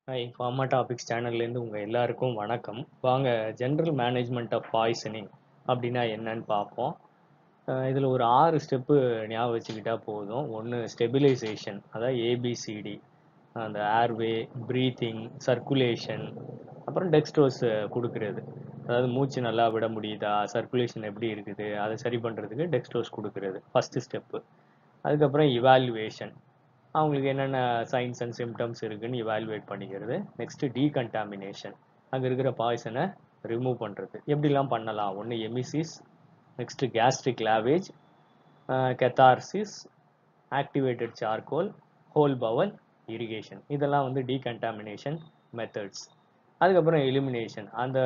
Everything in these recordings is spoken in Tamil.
ஹாய் ஃபார்மா டாபிக்ஸ் சேனல்லேருந்து உங்கள் எல்லாருக்கும் வணக்கம் வாங்க ஜென்ரல் மேனேஜ்மெண்ட் ஆஃப் பாய்சனிங் அப்படின்னா என்னன்னு பார்ப்போம் இதில் ஒரு ஆறு ஸ்டெப்பு ஞாபகம் வச்சுக்கிட்டா போதும் ஒன்று ஸ்டெபிலைசேஷன் அதாவது ஏபிசிடி அந்த ஏர்வே ப்ரீத்திங் சர்க்குலேஷன் அப்புறம் டெக்ஸ்டோஸ் கொடுக்கறது அதாவது மூச்சு நல்லா விட முடியுதா சர்க்குலேஷன் எப்படி இருக்குது அதை சரி பண்ணுறதுக்கு டெக்ஸ்டோஸ் கொடுக்கறது ஃபஸ்ட்டு ஸ்டெப்பு அதுக்கப்புறம் இவாலுவேஷன் அவங்களுக்கு என்னென்ன சைன்ஸ் அண்ட் சிம்டம்ஸ் இருக்குன்னு இவாலுவேட் பண்ணிக்கிறது நெக்ஸ்ட்டு டீகன்டாமினேஷன் அங்கே இருக்கிற பாய்சனை ரிமூவ் பண்ணுறது எப்படிலாம் பண்ணலாம் ஒன்று emesis next gastric lavage catharsis activated charcoal whole bowel irrigation இதெல்லாம் வந்து டீகன்டாமினேஷன் மெத்தட்ஸ் அதுக்கப்புறம் எலிமினேஷன் அந்த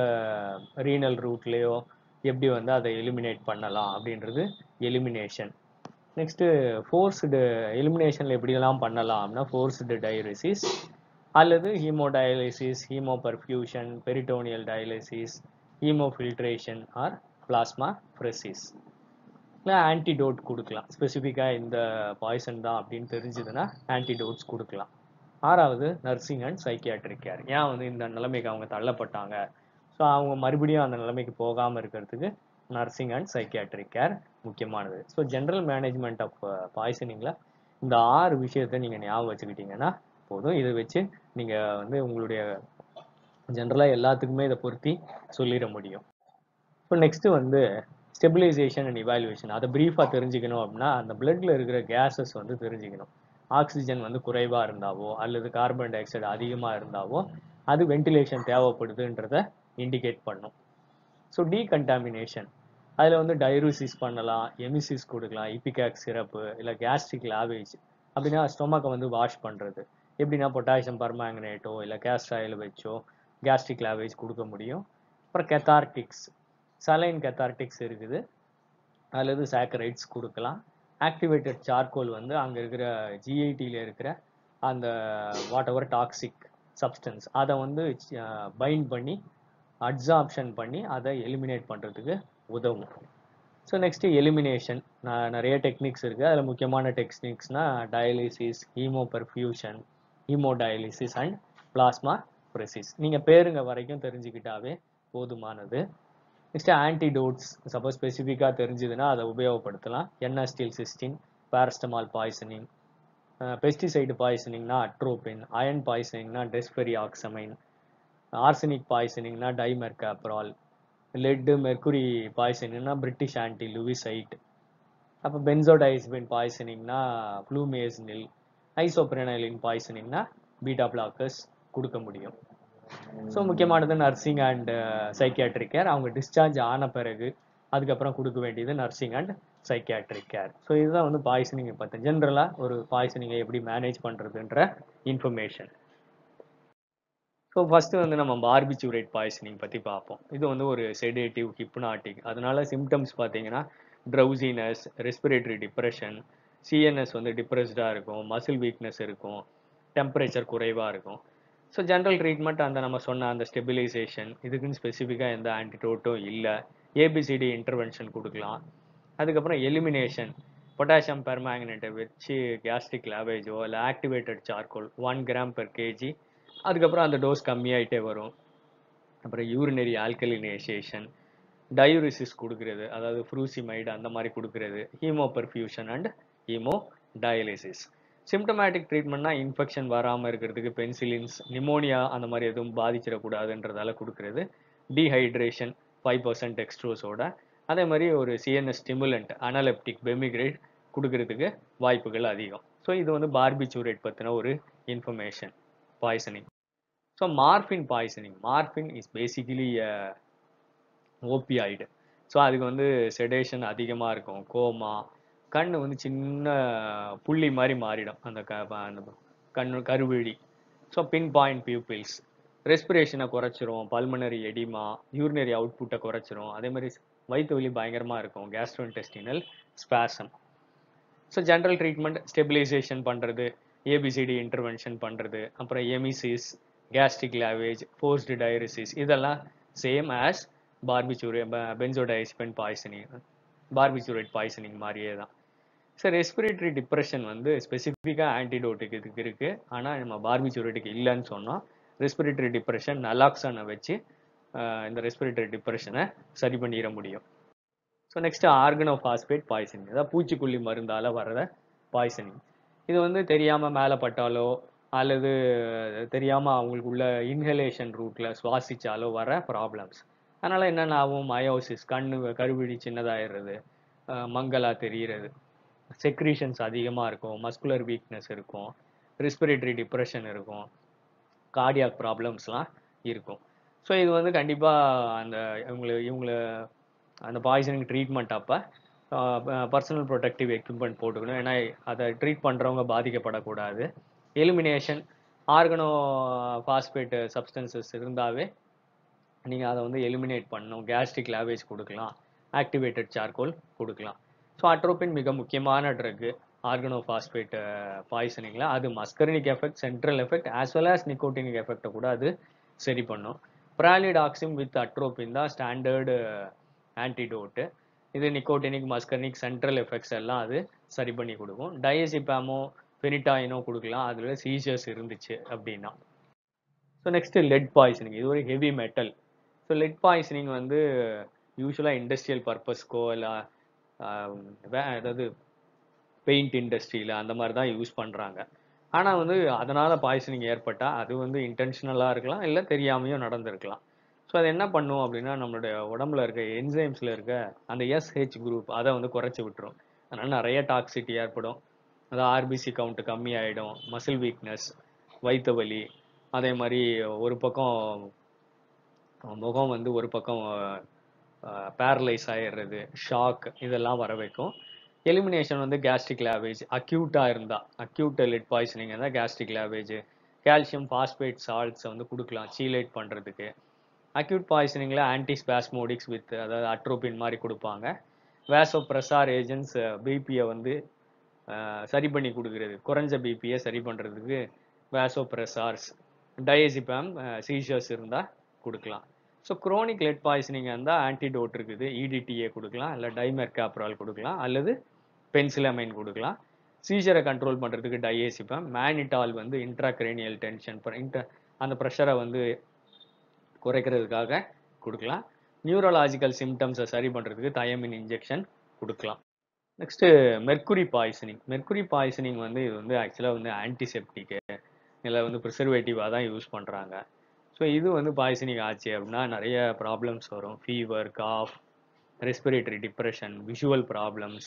ரீனல் ரூட்லேயோ எப்படி வந்து அதை எலிமினேட் பண்ணலாம் அப்படின்றது எலிமினேஷன் நெக்ஸ்ட்டு ஃபோர்ஸ்டு எலிமினேஷனில் எப்படியெல்லாம் பண்ணலாம் அப்படின்னா ஃபோர்ஸ்டு டயலிசிஸ் அல்லது haemodialysis haemoperfusion peritoneal dialysis haemofiltration or plasmapheresis இல்லை ஆன்டிடோட் கொடுக்கலாம் ஸ்பெசிஃபிக்காக இந்த பாய்சன் தான் அப்படின்னு தெரிஞ்சுதுன்னா ஆன்டிடோட்ஸ் கொடுக்கலாம் ஆறாவது நர்சிங் அண்ட் சைக்கியாட்ரிக் கேர் ஏன் வந்து இந்த நிலைமைக்கு அவங்க தள்ளப்பட்டாங்க ஸோ அவங்க மறுபடியும் அந்த நிலைமைக்கு போகாமல் இருக்கிறதுக்கு நர்சிங் அண்ட் சைக்கியாட்ரிக் கேர் முக்கியமானது ஸோ ஜென்ரல் மேனேஜ்மெண்ட் ஆஃப் பாய்சனிங்கில் இந்த ஆறு விஷயத்தை நீங்கள் ஞாபகம் வச்சுக்கிட்டீங்கன்னா போதும் இதை வச்சு நீங்கள் வந்து உங்களுடைய ஜென்ரலாக எல்லாத்துக்குமே இதை பொருத்தி சொல்லிட முடியும் ஸோ நெக்ஸ்ட்டு வந்து ஸ்டெபிலைசேஷன் அண்ட் இவாலுவேஷன் அதை ப்ரீஃபாக தெரிஞ்சுக்கணும் அப்படின்னா அந்த பிளட்டில் இருக்கிற கேஸஸ் வந்து தெரிஞ்சுக்கணும் ஆக்சிஜன் வந்து குறைவாக இருந்தாவோ அல்லது கார்பன் டை ஆக்சைடு அதிகமாக இருந்தாவோ அது வென்டிலேஷன் தேவைப்படுதுன்றத இண்டிகேட் பண்ணும் ஸோ டீகன்டாமினேஷன் அதில் வந்து டைரூசிஸ் பண்ணலாம் எமிசிஸ் கொடுக்கலாம் இபிகேக் சிரப்பு இல்லை கேஸ்ட்ரிக் லாவேஜ் அப்படின்னா ஸ்டொமக்கை வந்து வாஷ் பண்ணுறது எப்படின்னா பொட்டாசியம் பர்மாங்கனேட்டோ இல்லை கேஸ்ட் ஆயில் வச்சோ கேஸ்ட்ரிக் லாவேஜ் கொடுக்க முடியும் அப்புறம் கெத்தார்டிக்ஸ் சலைன் கெத்தார்டிக்ஸ் இருக்குது அல்லது சாக்கரைட்ஸ் கொடுக்கலாம் ஆக்டிவேட்டட் சார்கோல் வந்து அங்கே இருக்கிற ஜிஐடியில் இருக்கிற அந்த வாட் எவர் டாக்ஸிக் சப்ஸ்டன்ஸ் அதை வந்து பைண்ட் பண்ணி அட்சாப்ஷன் பண்ணி அதை எலிமினேட் பண்ணுறதுக்கு உதவும் ஸோ நெக்ஸ்ட்டு எலிமினேஷன் நிறைய டெக்னிக்ஸ் இருக்குது அதில் முக்கியமான டெக்னிக்ஸ்னால் dialysis haemoperfusion haemodialysis and plasmapheresis நீங்கள் பேருங்க வரைக்கும் தெரிஞ்சுக்கிட்டாவே போதுமானது நெக்ஸ்ட்டு ஆன்டிடோட்ஸ் சப்போஸ் ஸ்பெசிஃபிக்காக தெரிஞ்சுதுன்னா அதை உபயோகப்படுத்தலாம் என்எஸ்டில் சிஸ்டின் பேரஸ்டமால் பாய்சனிங் பெஸ்டிசைடு பாய்சனிங்னா அட்ரோபின் அயன் பாய்சனிங்னா டெஸ்பெரி ஆக்சமைன் ஆர்சனிக் பாய்சனிங்னா டைமெர்காப்ரால் லெட்டு மெர்குரி பாய்சனிங்னா பிரிட்டிஷ் ஆன்டி லூவிசைட் அப்போ பென்சோடைஸ்பின் பாய்சனிங்னா ஃப்ளூமேஸ்னில் ஐசோப்ரெனைலின் பாய்சனிங்னா பீட்டா பிளாக்கர்ஸ் கொடுக்க முடியும் ஸோ முக்கியமானது நர்சிங் அண்ட் சைக்கியாட்ரிக் கேர் அவங்க டிஸ்சார்ஜ் ஆன பிறகு அதுக்கப்புறம் கொடுக்க வேண்டியது nursing and psychiatric care so இதுதான் வந்து பாய்சனிங்கை பற்றி ஜென்ரலாக ஒரு பாய்சனிங்கை எப்படி மேனேஜ் பண்ணுறதுன்ற இன்ஃபர்மேஷன் ஸோ ஃபஸ்ட்டு வந்து நம்ம பார்பிச்சூரேட் பாய்சனிங் பற்றி பார்ப்போம் இது வந்து ஒரு செடேட்டிவ் ஹிப்னாட்டிக் அதனால சிம்டம்ஸ் பார்த்தீங்கன்னா ட்ரௌசினஸ் ரெஸ்பிரேட்டரி டிப்ரெஷன் சிஎன்எஸ் வந்து டிப்ரெஸ்டாக இருக்கும் மசில் வீக்னஸ் இருக்கும் டெம்பரேச்சர் குறைவாக இருக்கும் ஸோ ஜென்ரல் ட்ரீட்மெண்ட் அந்த நம்ம சொன்ன அந்த ஸ்டெபிலைசேஷன் இதுக்குன்னு ஸ்பெசிஃபிக்காக எந்த ஆன்டிடோட்டும் இல்லை ஏபிசிடி இன்டர்வென்ஷன் கொடுக்கலாம் அதுக்கப்புறம் எலிமினேஷன் பொட்டாசியம் பெர்மேங்கனேட்டை வச்சு கேஸ்ட்ரிக் லாவேஜோ இல்லை activated charcoal one gram per KG அதுக்கப்புறம் அந்த டோஸ் கம்மியாயிட்டே வரும் அப்புறம் யூரினரி ஆல்கலினேஷேஷன் டயூரிசிஸ் கொடுக்கறது அதாவது ஃப்ரூசிமைடு அந்த மாதிரி கொடுக்கறது haemoperfusion and haemodialysis symptomatic ட்ரீட்மெண்ட்னா இன்ஃபெக்ஷன் வராமல் இருக்கிறதுக்கு பென்சிலின்ஸ் நிமோனியா அந்த மாதிரி எதுவும் பாதிச்சிடக்கூடாதுன்றதால கொடுக்கறது டீஹைட்ரேஷன் ஃபைவ் பர்சன்ட் எக்ஸ்ட்ரோஸோட அதே மாதிரி ஒரு சிஎன்எஸ் ஸ்டிமுலண்ட் அனலெப்டிக் பெமிகிரேட் கொடுக்கறதுக்கு வாய்ப்புகள் அதிகம் ஸோ இது வந்து பார்பிச்சூரேட் பற்றின ஒரு information poisoning so morphine poisoning morphine is basically opioid so அதுக்கு வந்து செடேஷன் அதிகமாக இருக்கும் கோமா கண் வந்து சின்ன புள்ளி மாதிரி மாறிடும் அந்த க அந்த கண் கருவிழி ஸோ பின் பாயிண்ட் பியூப்பிள்ஸ் ரெஸ்பிரேஷனை குறைச்சிரும் பல்மனரி எடிமா யூரினரி அவுட்புட்டை குறைச்சிரும் அதே மாதிரி வயிற்று வலி பயங்கரமாக இருக்கும் gastrointestinal spasm so general treatment stabilisation பண்ணுறது ஏபிசிடி இன்டர்வென்ஷன் பண்ணுறது அப்புறம் emesis gastric lavage forced diuresis இதெல்லாம் same as barbiturate benzodiazepine poisoning barbiturate poisoning மாதிரியே தான் ஸோ ரெஸ்பிரேட்டரி டிப்ரெஷன் வந்து ஸ்பெசிஃபிக்காக ஆன்டிடோட்டுக்கு இதுக்கு இருக்குது ஆனால் நம்ம பார்பிச்சூரேட்டுக்கு இல்லைன்னு சொன்னோம் ரெஸ்பிரேட்டரி டிப்ரெஷன் நலாக்ஸனை வச்சு ஆஹ் இந்த ரெஸ்பிரேட்டரி டிப்ரெஷனை சரி பண்ணிட முடியும் ஸோ நெக்ஸ்ட் ஆர்கனோஃபாஸ்பேட் பாய்சனிங் அதாவது பூச்சிக்கொல்லி மருந்தால வர்ற பாய்சனிங் இது வந்து தெரியாம மேலே பட்டாலோ அல்லது தெரியாம அவங்களுக்கு உள்ள இன்ஹலேஷன் ரூட்ல சுவாசிச்சாலோ வர ப்ராப்ளம்ஸ் அதனால என்னென்ன ஆகும் மயோசிஸ் கண்ணு கருவிழி சின்னதாயிடுறது ஆஹ் மங்கலா தெரிகிறது செக்ரீஷன்ஸ் அதிகமாக இருக்கும் மஸ்குலர் வீக்னஸ் இருக்கும் ரெஸ்பிரேட்டரி டிப்ரெஷன் இருக்கும் கார்டியாக் ப்ராப்ளம்ஸ்லாம் இருக்கும் ஸோ இது வந்து கண்டிப்பாக அந்த இவங்களை இவங்களை அந்த பாய்சனிங் ட்ரீட்மெண்ட் அப்போ பர்சனல் ப்ரொடெக்டிவ் எக்யூப்மெண்ட் போட்டுக்கணும் ஏன்னா அதை ட்ரீட் பண்ணுறவங்க பாதிக்கப்படக்கூடாது எலிமினேஷன் ஆர்கனோ பாஸ்பேட் சப்ஸ்டன்சஸ் இருந்தாவே நீங்கள் அதை வந்து எலிமினேட் பண்ணணும் கேஸ்ட்ரிக் லேவேஜ் கொடுக்கலாம் ஆக்டிவேட்டட் சார்கோல் கொடுக்கலாம் ஸோ அட்ரோபின் மிக முக்கியமான ட்ரக்கு ஆர்கனோபாஸ்பேட் பாய்சனிங்கில் அது muscarinic effect central effect as well as nicotinic எஃபெக்டை கூட அது சரி பண்ணும் ப்ராலிடாக்சிம் வித் அட்ரோபின் தான் ஸ்டாண்டர்டு ஆன்டிடோட்டு இது நிக்கோட்டினிக் மஸ்கர்னிக் சென்ட்ரல் எஃபெக்ட்ஸ் எல்லாம் அது சரி பண்ணி கொடுக்கும் டயசிபாமோ பெனிட்டாயினோ கொடுக்கலாம் அதில் சீசர்ஸ் இருந்துச்சு அப்படின்னா ஸோ நெக்ஸ்ட் லெட் பாய்சனிங் இது ஒரு heavy metal so lead poisoning வந்து யூஸ்வலாக இண்டஸ்ட்ரியல் பர்பஸ்க்கோ இல்லை அதாவது பெயிண்ட் இண்டஸ்ட்ரியில் அந்த மாதிரி தான் யூஸ் பண்ணுறாங்க ஆனால் வந்து அதனால் பாய்சனிங் ஏற்பட்டால் அது வந்து இன்டென்ஷனலாக இருக்கலாம் இல்லை தெரியாமையும் நடந்திருக்கலாம் ஸோ அது என்ன பண்ணும் அப்படின்னா நம்மளுடைய உடம்புல இருக்க என்சைம்ஸில் இருக்க அந்த எஸ்ஹெச் குரூப் அதை வந்து குறைச்சி விட்டுரும் அதனால் நிறைய டாக்ஸிட்டி ஏற்படும் அதாவது ஆர்பிசி கவுண்ட் கம்மி ஆகிடும் மசில் வீக்னஸ் வயிற்று வலி அதே மாதிரி ஒரு பக்கம் முகம் வந்து ஒரு பக்கம் பேரலைஸ் ஆகிடுறது ஷாக் இதெல்லாம் வர வைக்கும் எலிமினேஷன் வந்து கேஸ்ட்ரிக் லேவேஜ் அக்யூட்டாக இருந்தால் அக்யூட் லெட் பாய்சனிங் இருந்தால் கேஸ்ட்ரிக் லேவேஜ் கால்சியம் பாஸ்பேட் சால்ட்ஸை வந்து கொடுக்கலாம் சீலேட் பண்ணுறதுக்கு அக்யூட் பாய்சனிங்கில் ஆன்டிஸ்பாஸ்மோடிக்ஸ் வித் அதாவது அட்ரோபின் மாதிரி கொடுப்பாங்க வேசோ ப்ரெசார் ஏஜென்ட்ஸ் பிபியை வந்து சரி பண்ணி கொடுக்குறது குறைஞ்ச பிபியை சரி பண்ணுறதுக்கு வேசோ ப்ரெசார்ஸ் டயசிபாம் சீஷர்ஸ் இருந்தால் கொடுக்கலாம் ஸோ குரோனிக் லெட் பாய்சனிங் இருந்தால் ஆன்டிடோட் இருக்குது இடிடிஏ கொடுக்கலாம் இல்லை டைமெர்காப்ரால் கொடுக்கலாம் அல்லது பென்சிலமைன் கொடுக்கலாம் சீசரை கண்ட்ரோல் பண்ணுறதுக்கு டயேசிபாம் மேனிட்டால் வந்து இன்ட்ராக்ரேனியல் டென்ஷன் இன்ட்ரா அந்த ப்ரெஷரை வந்து குறைக்கிறதுக்காக கொடுக்கலாம் நியூரலாஜிக்கல் சிம்டம்ஸை சரி பண்ணுறதுக்கு தயமின் இன்ஜெக்ஷன் கொடுக்கலாம் next mercury poisoning mercury poisoning வந்து இது வந்து ஆக்சுவலாக வந்து ஆன்டிசெப்டிக்கு இல்லை வந்து ப்ரிசர்வேட்டிவாக தான் யூஸ் பண்ணுறாங்க ஸோ இது வந்து பாய்சனிங் ஆச்சு அப்படின்னா நிறைய ப்ராப்ளம்ஸ் வரும் fever cough respiratory depression visual problems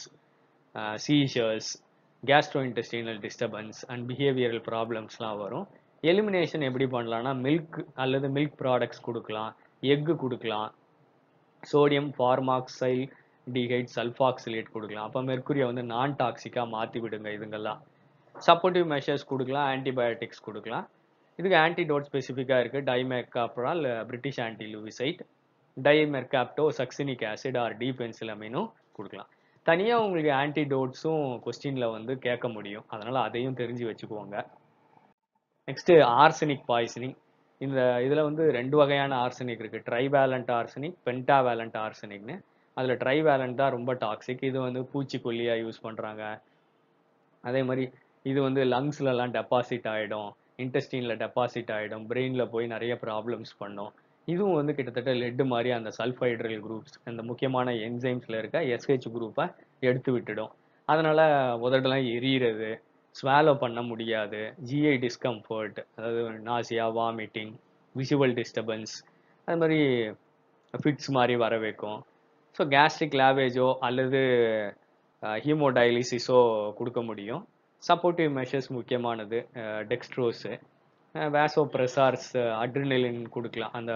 seizures gastrointestinal disturbance and behavioural ப்ராப்ளம்ஸ்லாம் வரும் எலிமினேஷன் எப்படி பண்ணலாம்னா மில்க் அல்லது மில்க் ப்ராடக்ட்ஸ் கொடுக்கலாம் எக்கு கொடுக்கலாம் சோடியம் ஃபார்மாக்சைல் டிஹைட் சல்ஃபாக்சிலேட் கொடுக்கலாம் அப்போ மெர்க்குரியை வந்து நான் டாக்ஸிக்காக மாற்றி விடுங்க இதுங்கெல்லாம் சப்போர்ட்டிவ் மெஷர்ஸ் கொடுக்கலாம் ஆன்டிபயோட்டிக்ஸ் கொடுக்கலாம் இதுக்கு ஆன்டிடோட் ஸ்பெசிஃபிக்காக இருக்குது dimercaprol British anti lewisite dimercaptosuccinic acid or D பென்சிலமினும் கொடுக்கலாம் தனியாக உங்களுக்கு ஆன்டிடோட்ஸும் கொஸ்டினில் வந்து கேட்க முடியும் அதனால் அதையும் தெரிஞ்சு வச்சுக்கோங்க நெக்ஸ்ட்டு ஆர்சனிக் பாய்சனிங் இந்த இதில் வந்து ரெண்டு வகையான ஆர்சனிக் இருக்குது ட்ரைவேலண்ட் ஆர்சனிக் பென்டாவேலண்ட் ஆர்சனிக்னு அதில் ட்ரைவேலண்ட் தான் ரொம்ப டாக்ஸிக் இது வந்து பூச்சிக்கொல்லியாக யூஸ் பண்ணுறாங்க அதே மாதிரி இது வந்து லங்ஸ்லலாம் டெபாசிட் ஆகிடும் இன்டெஸ்டீனில் டெபாசிட் ஆகிடும் பிரெயினில் போய் நிறைய ப்ராப்ளம்ஸ் பண்ணும் இதுவும் வந்து கிட்டத்தட்ட லெட்டு மாதிரி அந்த சல்ஃபைட்ரல் குரூப்ஸ் அந்த முக்கியமான என்சைம்ஸில் இருக்க எஸ்ஹெச் குரூப்பை எடுத்து விட்டுடும் அதனால் உதடெல்லாம் எரியிறது ஸ்வாலோ பண்ண முடியாது ஜிஐ டிஸ்கம்ஃபர்ட் அதாவது நாசியா வாமிட்டிங் விஷுவல் டிஸ்டர்பன்ஸ் அது மாதிரி ஃபிட்ஸ் மாதிரி வர வைக்கும் ஸோ கேஸ்ட்ரிக் லேவேஜோ அல்லது ஹீமோடயாலிசிஸோ கொடுக்க முடியும் சப்போர்ட்டிவ் மெஷர்ஸ் முக்கியமானது டெக்ஸ்ட்ரோஸு வேசோ ப்ரெசார்ஸ் அட்ரினலின் கொடுக்கலாம் அந்த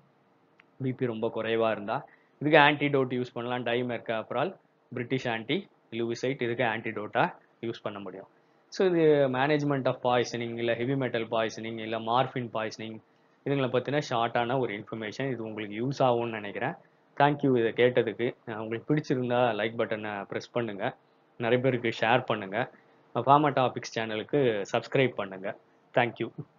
பிபி ரொம்ப குறைவாக இருந்தால் இதுக்கு ஆன்டிடோட் யூஸ் பண்ணலாம் டைமெர்காப்ரால் பிரிட்டிஷ் ஆன்டி லூவிசைட் இதுக்கு ஆன்டிடோட்டாக யூஸ் பண்ண முடியும் ஸோ இது மேனேஜ்மெண்ட் ஆஃப் பாய்சனிங் இல்லை ஹெவி மெட்டல் பாய்சனிங் இல்லை மார்ஃபின் பாய்சனிங் இதுங்களை பற்றின ஷார்ட்டான ஒரு இன்ஃபர்மேஷன் இது உங்களுக்கு யூஸ் ஆகும்னு நினைக்கிறேன் தேங்க்யூ இதை கேட்டதுக்கு உங்களுக்கு பிடிச்சிருந்தா லைக் பட்டனை ப்ரெஸ் பண்ணுங்கள் நிறைய பேருக்கு ஷேர் பண்ணுங்கள் ஃபார்மா டாபிக்ஸ் சேனலுக்கு சப்ஸ்கிரைப் பண்ணுங்கள் தேங்க்யூ